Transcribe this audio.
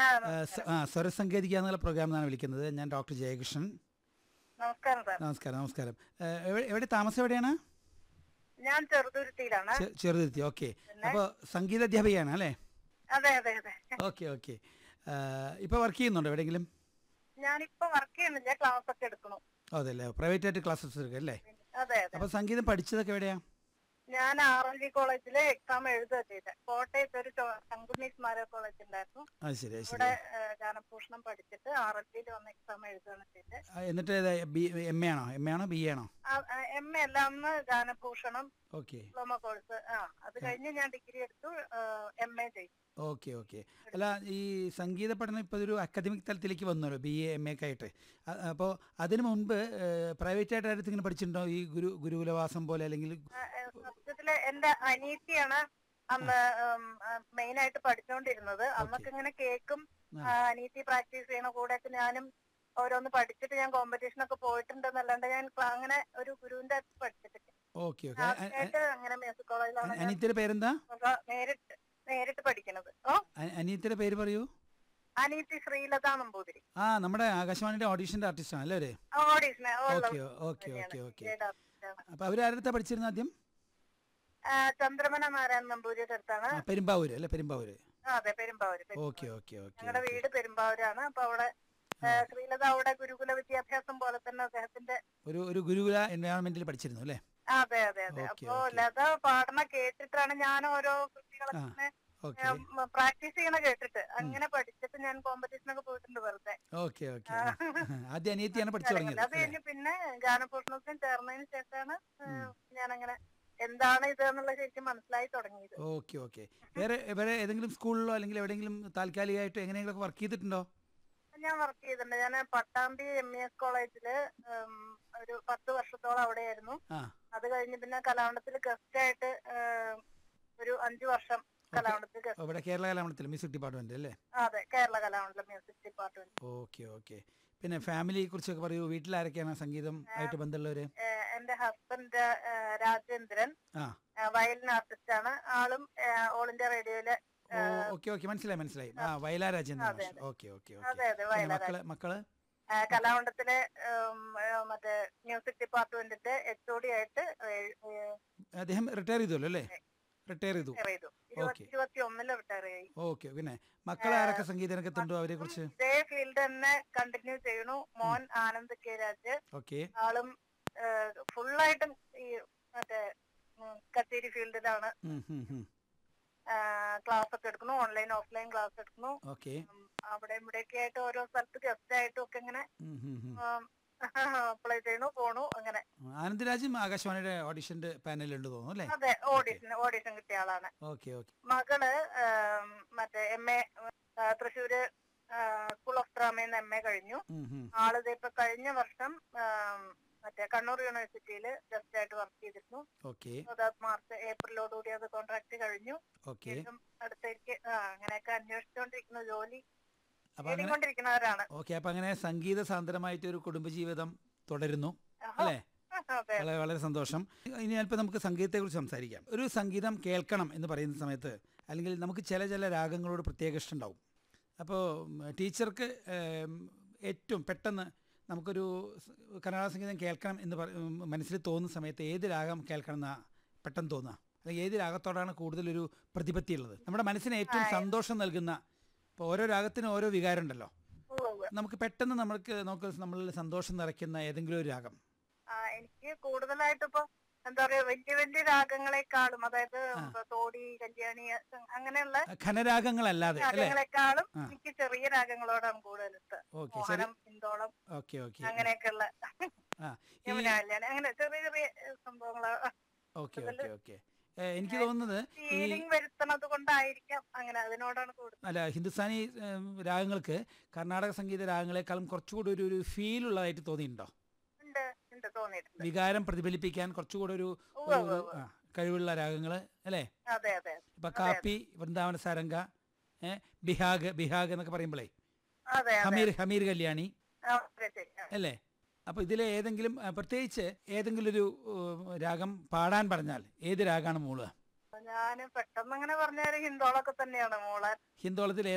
ആ, സ- ആ സ്വരസങ്കേതിക എന്നുള്ള പ്രോഗ്രാമിൽ നിന്നാണ് വിളിക്കുന്നത് ഞാൻ ഡോക്ടർ ജയകൃഷ്ണൻ നമസ്കാരം സാർ നമസ്കാരം നമസ്കാരം ആ, എവിടെ എവിടെ താമസം എവിടെയാണ് ഞാൻ ചെറുതുരുത്തിയിലാണ് ചെ- ചെറുതുരുത്തി ഓക്കെ അപ്പോൾ സംഗീത അധ്യാപികയാണ് അല്ലേ അതെ അതെ അതെ ഓക്കെ ഓക്കെ ഇപ്പോൾ വർക്ക് ചെയ്യുന്നുണ്ടോ എവിടെയെങ്കിലും ഞാനിപ്പോ വർക്ക് ചെയ്യുന്നില്ല ക്ലാസ് ഒക്കെ എടുക്കണു ഓ, അതല്ലേ പ്രൈവറ്റ് ആയിട്ട് ക്ലാസ്സസ് എടുക്കുക അല്ലേ അതെ അതെ അപ്പോൾ സംഗീതം പഠിച്ചതൊക്കെ എവിടെയാ ഞാൻ ആർ എൽ ജി കോളേജില് എക്സാം എഴുതുക ചെയ്തത് കോട്ടയത്ത് ഒരു ചോ- ശങ്കുണ്ണി സ്മാരക കോളേജ് ഉണ്ടായിരുന്നു അത് ശരി അത് ശരി ഇവിടെ ഏഹ്, ഗാനഭൂഷണം പഠിച്ചിട്ട് ആർ എൽ ജിയിൽ വന്ന് എക്സാം എഴുതുകയാണ് ചെയ്തത് ആ, എന്നിട്ട് ഏതാ ബി എം എ ആണോ എം എ ആണോ ബി എ ആണോ എം എ എല്ലാം അന്ന് ഗാനഭൂഷണം ഓക്കെ ഡിപ്ലോമ കോഴ്സ് ആ അത് കഴിഞ്ഞ് ഞാൻ ഡിഗ്രി എടുത്തു എം എ ചെയ്തു ഓക്കെ ഓക്കെ അല്ല ഈ സംഗീത പഠനം ഇപ്പോൾ ഒരു അക്കാദമിക് തലത്തിലേക്ക് വന്നല്ലോ ബി എ എം എ ഒക്കെ ആയിട്ട് അപ്പോൾ അതിന് മുൻപ് പ്രൈവറ്റ് ആയിട്ട് അടുത്ത് ഇങ്ങനെ പഠിച്ചിട്ടുണ്ടോ ഈ ഗുരു ഗുരുകുലവാസം പോലെ അല്ലെങ്കിൽ ആ, ഏ, സത്യത്തില് എന്റെ അനീത്തിയാണ് അന്ന് മെയിൻ ആയിട്ട് പഠിച്ചുകൊണ്ടിരുന്നത് അന്നൊക്കെ ഇങ്ങനെ കേക്കും ആ, അനീതി പ്രാക്ടീസ് ചെയ്യണ കൂടെ ഒക്കെ ഞാനും ഓരോന്ന് പഠിച്ചിട്ട് ഞാൻ കോമ്പറ്റീഷൻ ഒക്കെ പോയിട്ടുണ്ടെന്നല്ലാണ്ട് ഞാൻ ക്ലാ- അങ്ങനെ ഒരു ഗുരുവിന്റെ അടുത്ത് പഠിച്ചിട്ടില്ല ഓക്കെ ഓക്കെ ആദ്യമായിട്ട് അങ്ങനെ മ്യൂസിക് കോളേജിലാണ് ഞാൻ അനിയത്തിയുടെ പേരെന്താ ഒക്കെ നേരിട്ട് നേരിട്ട് പഠിക്കണത് ഓ അ- അനിയത്തിയുടെ പേര് പറയൂ അനീതി ശ്രീലത നമ്പൂതിരി ആ നമ്മുടെ ആകാശവാണിയുടെ ഓഡീഷൻ്റെ ആർട്ടിസ്റ്റാണ് അല്ലേ അവര് ഓഡീഷനെ ഓക്കെ ഓക്കെ ഓക്കെ ഓക്കെ അപ്പോൾ അവർ ആരുടെ പഠിച്ചിരുന്നു ആദ്യം ചന്ദ്രമന നാരായണൻ നമ്പൂതിരിയുടെ അടുത്താണ് ആ, പെരുമ്പാവൂര് അല്ലേ പെരുമ്പാവൂര് ആ, അതെ Perumbavoor Perumbavoor. Okay okay okay ഞങ്ങളുടെ വീട് പെരുമ്പാവൂരാണ് അപ്പൊ അവിടെ ഏ, ശ്രീലത അവിടെ ഗുരുകുല വിദ്യാഭ്യാസം പോലെ തന്നെ അദ്ദേഹത്തിന്റെ ഒരു ഒരു ഗുരുകുല എൻവയോൺമെന്റിൽ പഠിച്ചിരുന്നു അല്ലേ അതെ അതെ അതെ ഓക്കെ, അപ്പൊ ഓക്കെ. ലത പാടണ കേട്ടിട്ടാണ് ഞാൻ ഓരോ കൃതികളൊക്കെ ഓക്കെ പ്രാക്ടീസ് ചെയ്യണ കേട്ടിട്ട് അങ്ങനെ പഠിച്ചിട്ട് ഞാൻ കോമ്പറ്റീഷനൊക്കെ പോയിട്ടുണ്ട് വെറുതെ ഓക്കെ ഓക്കെ ആദ്യം അനിയത്തിയാണ് പഠിച്ചു തുടങ്ങിയത് അത് കഴിഞ്ഞ് പിന്നെ ഗാനഭൂഷണത്തിന് ചേർന്നതിന് ശേഷമാണ് ഞാൻ അങ്ങനെ എന്താണ് ഇത് എന്നുള്ള ശരിക്കും മനസ്സിലായി തുടങ്ങിയത് ഓക്കെ ഓക്കെ വേറെ വേറെ ഏതെങ്കിലും സ്കൂളിലോ അല്ലെങ്കിൽ എവിടെയെങ്കിലും താൽക്കാലികമായിട്ട് എങ്ങനെയെങ്കിലും വർക്ക് ചെയ്തിട്ടുണ്ടോ ഞാൻ വർക്ക് ചെയ്തിട്ടുണ്ട് ഞാൻ പട്ടാമ്പി എം ഇ എസ് കോളേജില് ഉം, ഒരു പത്ത് വർഷത്തോളം അവിടെയായിരുന്നു ആ അത് കഴിഞ്ഞ് പിന്നെ കലാമണ്ഡലത്തിൽ ഗസ്റ്റ് ആയിട്ട് ഉം, ഒരു അഞ്ചു വർഷം കലാമണ്ഡലത്തിൽ ഗസ്റ്റ് ഇവിടെ കേരള കലാമണ്ഡലത്തിൽ മ്യൂസിക് ഡിപ്പാർട്ട്മെന്റ് അല്ലേ അതെ Kerala Kalamandalam music department okay okay പിന്നെ ഫാമിലിയെ കുറിച്ചൊക്കെ പറയൂ വീട്ടിൽ ആരൊക്കെയാണ് സംഗീതം ആയിട്ട് ബന്ധമുള്ളവര് ഏഹ്, എന്റെ ഹസ്ബൻഡ് ഏഹ്, രാജേന്ദ്രൻ ആ ഏഹ്, വയലിൻ ആർട്ടിസ്റ്റ് ആണ് ആളും ഏഹ്, ഓൾ ഇന്ത്യ റേഡിയോയിലെ ഓ ഓക്കെ ഓക്കെ മനസ്സിലായി മനസ്സിലായി ആ വയലാ രാജേന്ദ്രൻ ഓക്കെ ഓക്കെ അതെ ഓക്കെ അതെ വയലാർ മക്കള് മക്കള് ഏഹ്, കലാമണ്ഡലത്തിലെ ഉം, ഏഹ്, മറ്റേ മ്യൂസിക് ഡിപ്പാർട്ട്മെന്റിന്റെ എച്ച് ഒ ഡി ആയിട്ട് ഏഹ്, ഏഹ്, അദ്ദേഹം റിട്ടയർ ചെയ്തല്ലോ അല്ലേ റിട്ടയർ ചെയ്തു റിട്ടയർ ചെയ്തു ഇരുപത്തി ഇരുപത്തി ഒന്നില് റിട്ടയർ ചെയ്തു ഓക്കെ പിന്നെ മക്കൾ ആരൊക്കെ സംഗീത രംഗത്തുണ്ടോ അവരെ കുറിച്ച് ഇതേ ഫീൽഡ് തന്നെ കണ്ടിന്യൂ ചെയ്യണു മോൻ ആനന്ദ് കെ രാജ് ഓക്കെ ആളും ഫുള്ളായിട്ടും ഈ മറ്റേ ഉം, കച്ചേരി ഫീൽഡിലാണ് ക്ലാസ് ഒക്കെ എടുക്കുന്നു ഓൺലൈൻ ഓഫ്ലൈൻ ക്ലാസ് എടുക്കുന്നു ഓക്കെ ഉം, അവിടെ ഇവിടെയൊക്കെ ആയിട്ട് ഓരോ സ്ഥലത്ത് ഗസ്റ്റ് ആയിട്ടും ഒക്കെ ഇങ്ങനെ അപ്ലൈ ചെയ്യണു പോണു അങ്ങനെ ആനന്ദരാജും ആകാശവാണിയുടെ ഓഡിഷന്റെ പാനലുണ്ട് തോന്നുന്നു അല്ലേ അതെ ഓഡിഷൻ ഓഡിഷൻ കിട്ടിയ ആളാണ് ഓക്കെ ഓക്കെ മകള് ആം, മറ്റേ M A Thrissur school of ഡ്രാമയിൽ നിന്ന് എം എ കഴിഞ്ഞു ആളിത് ഇപ്പൊ കഴിഞ്ഞ വർഷം ആം, മറ്റേ കണ്ണൂർ യൂണിവേഴ്സിറ്റിയിൽ ജസ്റ്റ് ആയിട്ട് വർക്ക് ചെയ്തിരുന്നു ഓക്കെ അത് മാർച്ച് ഏപ്രിലോടുകൂടി അത് കോൺട്രാക്ട് കഴിഞ്ഞു ഓക്കെ വീണ്ടും അടുത്തേക്ക് ആ അങ്ങനെയൊക്കെ അന്വേഷിച്ചുകൊണ്ടിരിക്കുന്ന ജോലി അപ്പൊ അങ്ങനെ നേടിക്കൊണ്ടിരിക്കുന്നവരാണ് ഓക്കെ അപ്പൊ അങ്ങനെ സംഗീത സാന്ദ്രമായിട്ട് ഒരു കുടുംബജീവിതം തുടരുന്നു അല്ലേ അതെ വളരെ വളരെ സന്തോഷം ഇനി അല്പം നമുക്ക് സംഗീതത്തെക്കുറിച്ച് സംസാരിക്കാം ഒരു സംഗീതം കേൾക്കണം എന്ന് പറയുന്ന സമയത്ത് അല്ലെങ്കിൽ നമുക്ക് ചില ചില രാഗങ്ങളോട് പ്രത്യേക ഇഷ്ടമുണ്ടാവും അപ്പോൾ ടീച്ചർക്ക് ഏം, ഏറ്റവും പെട്ടെന്ന് നമുക്കൊരു സ് കർണാടക സംഗീതം കേൾക്കണം എന്ന് പറ ഉം, മനസ്സിൽ തോന്നുന്ന സമയത്ത് ഏത് രാഗം കേൾക്കണം എന്നാ പെട്ടെന്ന് തോന്നുക അല്ലെങ്കിൽ ഏത് രാഗത്തോടാണ് കൂടുതലൊരു പ്രതിപത്തി ഉള്ളത് നമ്മുടെ മനസ്സിന് ഏറ്റവും സന്തോഷം നൽകുന്ന ഇപ്പോൾ ഓരോ രാഗത്തിനും ഓരോ വികാരം ഉണ്ടല്ലോ ഉവ്വ് ഉവ്വ്. നമുക്ക് പെട്ടെന്ന് നമുക്ക് നമുക്ക് നമ്മളിൽ സന്തോഷം നിറയ്ക്കുന്ന ഏതെങ്കിലും ഒരു രാഗം ആ, എനിക്ക് കൂടുതലായിട്ട് ഇപ്പൊ എന്താ പറയാ വലിയ വലിയ രാഗങ്ങളെക്കാളും അതായത് ഇപ്പൊ തോടി കല്യാണി അങ്ങനെയുള്ള ഘനരാഗങ്ങളല്ലാതെ അല്ലേ രാഗങ്ങളെക്കാളും എനിക്ക് ചെറിയ രാഗങ്ങളോടാണ് കൂടുതൽ ഇഷ്ടം ഓക്കെ ശരി മോഹനം പിന്തോളം ഓക്കെ ഓക്കെ അങ്ങനെയൊക്കെയുള്ള ആ ഈ യമുന കല്യാണി അങ്ങനെ ചെറിയ ചെറിയ സംഭവങ്ങള് ഓക്കെ ഓക്കെ ഓക്കെ എനിക്ക് തോന്നുന്നത് ഈ ഫീലിംഗ് വരുത്തണത് കൊണ്ടായിരിക്കാം അങ്ങനെ അതിനോടാണ് കൂടുതൽ അല്ല ഹിന്ദുസ്ഥാനി ഏം, രാഗങ്ങൾക്ക് കർണാടക സംഗീത രാഗങ്ങളെക്കാളും കുറച്ചുകൂടി ഒരു ഒരു ഫീൽ ഉള്ളതായിട്ട് തോന്നിയിട്ടുണ്ടോ ഉണ്ട് ഉണ്ട് തോന്നിയിട്ടുണ്ട് വികാരം പ്രതിഫലിപ്പിക്കാൻ കുറച്ചുകൂടി ഒരു ഒരു- ഒരു, ആ, കഴിവുള്ള രാഗങ്ങൾ അല്ലേ അതെ അതെ ഇപ്പൊ കാപ്പി വൃന്ദാവന സാരംഗ ഏ, ബിഹാഗ് ബിഹാഗ് എന്നൊക്കെ പറയുമ്പോഴേ അതെ അതെ ഹമീർ ഹമീർ കല്യാണി ആ, അതെ ശരി ആ. അല്ലേ അപ്പോൾ ഇതിലെ ഏതെങ്കിലും ആ, പ്രത്യേകിച്ച് ഏതെങ്കിലും ഒരു ഉം, രാഗം പാടാൻ പറഞ്ഞാൽ ഏത് രാഗമാണ് മൂളുക ഞാന് പെട്ടെന്ന് അങ്ങനെ പറഞ്ഞാല് ഹിന്ദോളൊക്കെ തന്നെയാണ് മോളെ ഹിന്ദോളത്തിൽ